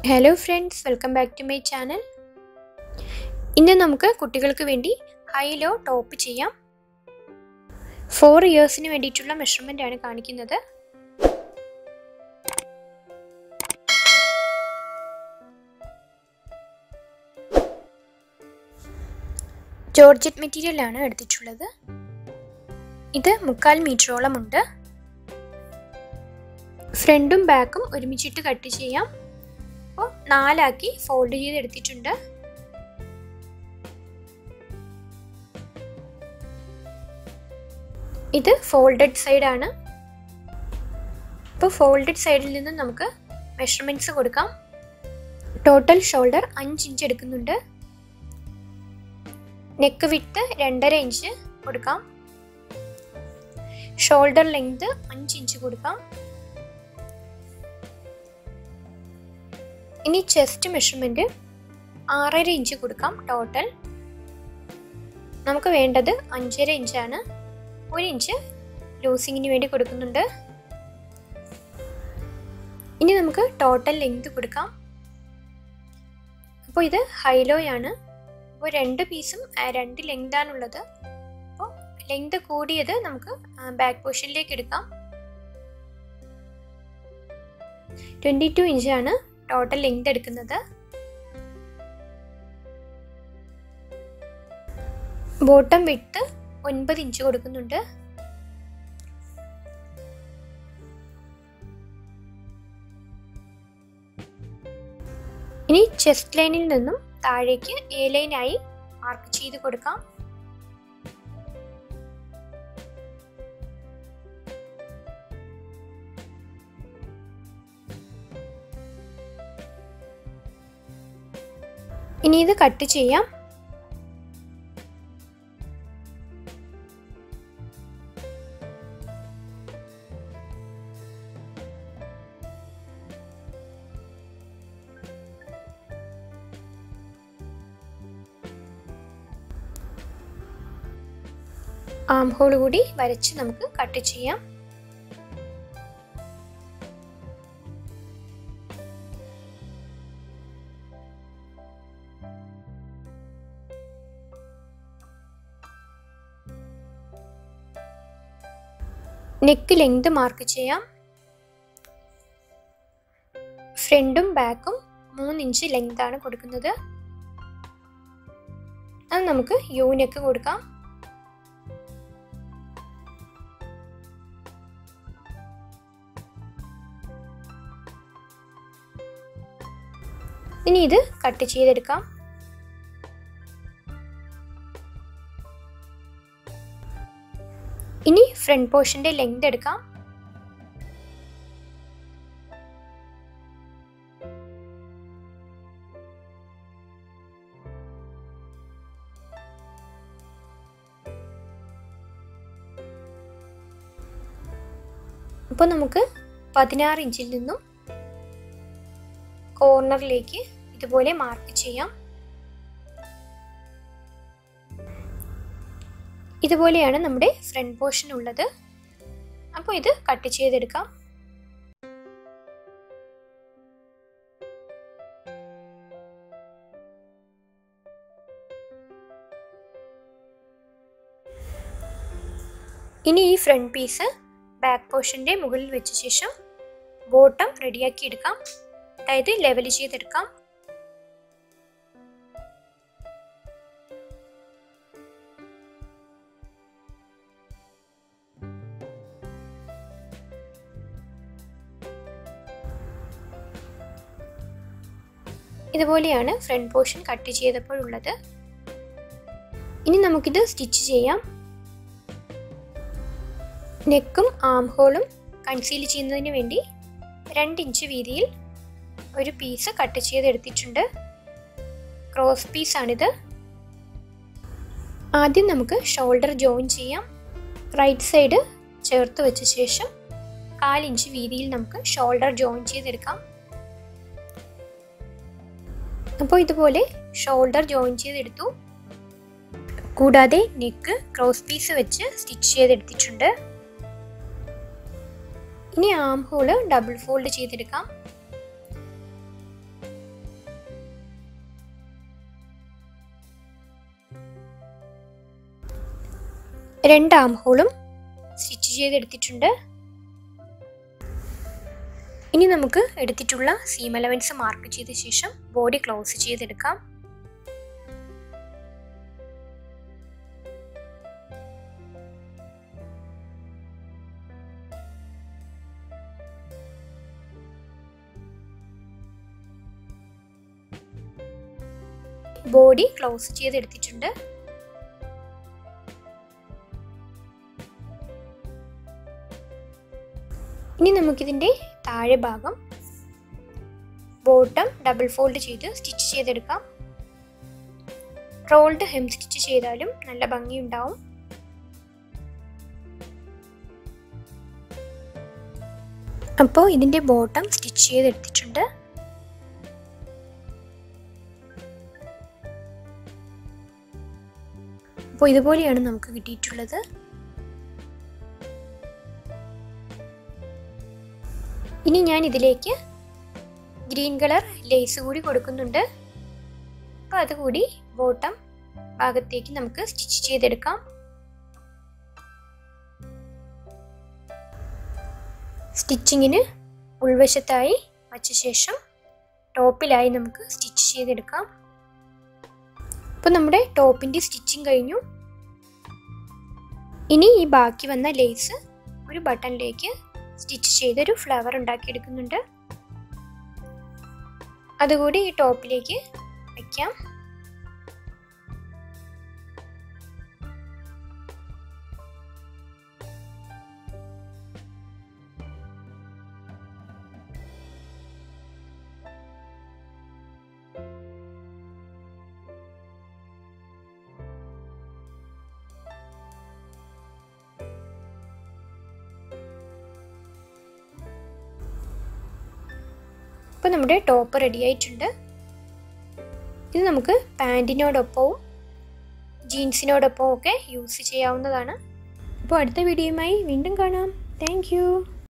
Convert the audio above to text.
hello friends welcome back to my channel ഇന്ന് നമുക്ക് കുട്ടികൾക്ക് വേണ്ടി ഹൈ ലോ ടോപ്പ് ചെയ്യാം ഫോർ ഇയേഴ്സിന് വേണ്ടിയിട്ടുള്ള മെഷർമെൻ്റ് ആണ് കാണിക്കുന്നത് ജോർജറ്റ് മെറ്റീരിയലാണ് എടുത്തിട്ടുള്ളത് ഇത് മുക്കാൽ മീറ്ററോളം ഉണ്ട് ഫ്രണ്ടും ബാക്കും ഒരുമിച്ചിട്ട് കട്ട് ചെയ്യാം അപ്പോൾ നാലാക്കി ഫോൾഡ് ചെയ്ത് എടുത്തിട്ടുണ്ട് ഇത് ഫോൾഡഡ് സൈഡാണ് ഇപ്പോൾ ഫോൾഡഡ് സൈഡിൽ നിന്ന് നമുക്ക് മെഷർമെൻറ്റ്സ് കൊടുക്കാം ടോട്ടൽ ഷോൾഡർ അഞ്ച് ഇഞ്ച് എടുക്കുന്നുണ്ട് നെക്ക് വിട്ട് രണ്ടര ഇഞ്ച് കൊടുക്കാം ഷോൾഡർ ലെങ്ത് അഞ്ച് ഇഞ്ച് കൊടുക്കാം ഇനി ചെസ്റ്റ് മെഷർമെൻറ്റ് ആറര ഇഞ്ച് കൊടുക്കാം ടോട്ടൽ നമുക്ക് വേണ്ടത് അഞ്ചര ഇഞ്ചാണ് ഒരു ഇഞ്ച് ലൂസിങ്ങിന് വേണ്ടി കൊടുക്കുന്നുണ്ട് ഇനി നമുക്ക് ടോട്ടൽ ലെങ്ത് കൊടുക്കാം അപ്പോൾ ഇത് ഹൈലോയാണ് അപ്പോൾ രണ്ട് പീസും രണ്ട് ലെങ്താണുള്ളത് അപ്പോൾ ലെങ്ത് കൂടിയത് നമുക്ക് ബാക്ക് പോർഷനിലേക്ക് എടുക്കാം ട്വൻറ്റി ടു ഇഞ്ചാണ് ടോട്ടൽ ലെങ്ത് എടുക്കുന്നത് ബോട്ടം വിട്ട് ഒൻപത് ഇഞ്ച് കൊടുക്കുന്നുണ്ട് ഇനി ചെസ്റ്റ് ലൈനിൽ നിന്നും താഴേക്ക് എ ലൈനായി മാർക്ക് ചെയ്ത് കൊടുക്കാം ഇനി ഇത് കട്ട് ചെയ്യാം ആം ഹോൾ കൂടി വരച്ച് നമുക്ക് കട്ട് ചെയ്യാം നെക്ക് ലെങ്ത് മാർക്ക് ചെയ്യാം ഫ്രണ്ടും ബാക്കും മൂന്ന് ഇഞ്ച് ലെങ്ത് ആണ് കൊടുക്കുന്നത് അത് നമുക്ക് യു നെക്ക് കൊടുക്കാം ഇനി ഇത് കട്ട് ചെയ്തെടുക്കാം ഇനി ഫ്രണ്ട് പോർഷന്റെ ലെങ്ത് എടുക്കാം അപ്പോൾ നമുക്ക് പതിനാറ് ഇഞ്ചിൽ നിന്നും കോർണറിലേക്ക് ഇതുപോലെ മാർക്ക് ചെയ്യാം ഇതുപോലെയാണ് നമ്മുടെ ഫ്രണ്ട് പോർഷൻ ഉള്ളത് അപ്പോൾ ഇത് കട്ട് ചെയ്തെടുക്കാം ഇനി ഈ ഫ്രണ്ട് പീസ് ബാക്ക് പോർഷൻ്റെ മുകളിൽ വെച്ച ശേഷം ബോട്ടം റെഡിയാക്കി എടുക്കാം അതായത് ലെവൽ ചെയ്തെടുക്കാം ഇതുപോലെയാണ് ഫ്രണ്ട് പോർഷൻ കട്ട് ചെയ്തപ്പോഴുള്ളത് ഇനി നമുക്കിത് സ്റ്റിച്ച് ചെയ്യാം നെക്കും ആം ഹോളും കൺസീൽ ചെയ്യുന്നതിന് വേണ്ടി രണ്ട് ഇഞ്ച് വീതിയിൽ ഒരു പീസ് കട്ട് ചെയ്തെടുത്തിട്ടുണ്ട് ക്രോസ് പീസാണിത് ആദ്യം നമുക്ക് ഷോൾഡർ ജോയിൻ ചെയ്യാം റൈറ്റ് സൈഡ് ചേർത്ത് വെച്ച ശേഷം കാലിഞ്ച് വീതിയിൽ നമുക്ക് ഷോൾഡർ ജോയിൻ ചെയ്തെടുക്കാം അപ്പോൾ ഇതുപോലെ ഷോൾഡർ ജോയിൻ ചെയ്തെടുത്തു കൂടാതെ നെക്ക് ക്രോസ് പീസ് വെച്ച് സ്റ്റിച്ച് ചെയ്തെടുത്തിട്ടുണ്ട് ഇനി ആം ഹോള് ഡബിൾ ഫോൾഡ് ചെയ്തെടുക്കാം രണ്ട് ആം ഹോളും സ്റ്റിച്ച് ചെയ്തെടുത്തിട്ടുണ്ട് ഇനി നമുക്ക് എടുത്തിട്ടുള്ള സീം അലവൻസ് മാർക്ക് ചെയ്ത ശേഷം ബോഡി ക്ലോസ് ചെയ്തെടുക്കാം ബോഡി ക്ലോസ് ചെയ്തെടുത്തിട്ടുണ്ട് ഇനി നമുക്കിതിൻ്റെ താഴെ ഭാഗം ബോട്ടം ഡബിൾ ഫോൾഡ് ചെയ്ത് സ്റ്റിച്ച് ചെയ്തെടുക്കാം റോൾഡ് ഹെം സ്റ്റിച്ച് ചെയ്താലും നല്ല ഭംഗിയുണ്ടാവും അപ്പോൾ ഇതിൻ്റെ ബോട്ടം സ്റ്റിച്ച് ചെയ്തെടുത്തിട്ടുണ്ട് അപ്പോൾ ഇതുപോലെയാണ് നമുക്ക് കിട്ടിയിട്ടുള്ളത് ഇനി ഞാൻ ഇതിലേക്ക് ഗ്രീൻ കളർ ലേസ് കൂടി കൊടുക്കുന്നുണ്ട് അപ്പോൾ അതുകൂടി ബോട്ടം ഭാഗത്തേക്ക് നമുക്ക് സ്റ്റിച്ച് ചെയ്തെടുക്കാം സ്റ്റിച്ചിങ്ങിന് ഉൾവശത്തായി വച്ച ശേഷം ടോപ്പിലായി നമുക്ക് സ്റ്റിച്ച് ചെയ്തെടുക്കാം അപ്പോൾ നമ്മുടെ ടോപ്പിൻ്റെ സ്റ്റിച്ചിങ് കഴിഞ്ഞു ഇനി ഈ ബാക്കി വന്ന ലേസ് ഒരു ബട്ടണിലേക്ക് സ്റ്റിച്ച് ചെയ്തൊരു ഫ്ലവർ ഉണ്ടാക്കിയെടുക്കുന്നുണ്ട് അതുകൂടി ഈ ടോപ്പിലേക്ക് വയ്ക്കാം ഇപ്പോൾ നമ്മുടെ ടോപ്പ് റെഡി ആയിട്ടുണ്ട് ഇത് നമുക്ക് പാൻറ്റിനോടൊപ്പവും ജീൻസിനോടൊപ്പവും ഒക്കെ യൂസ് ചെയ്യാവുന്നതാണ് അപ്പോൾ അടുത്ത വീഡിയോയുമായി വീണ്ടും കാണാം താങ്ക്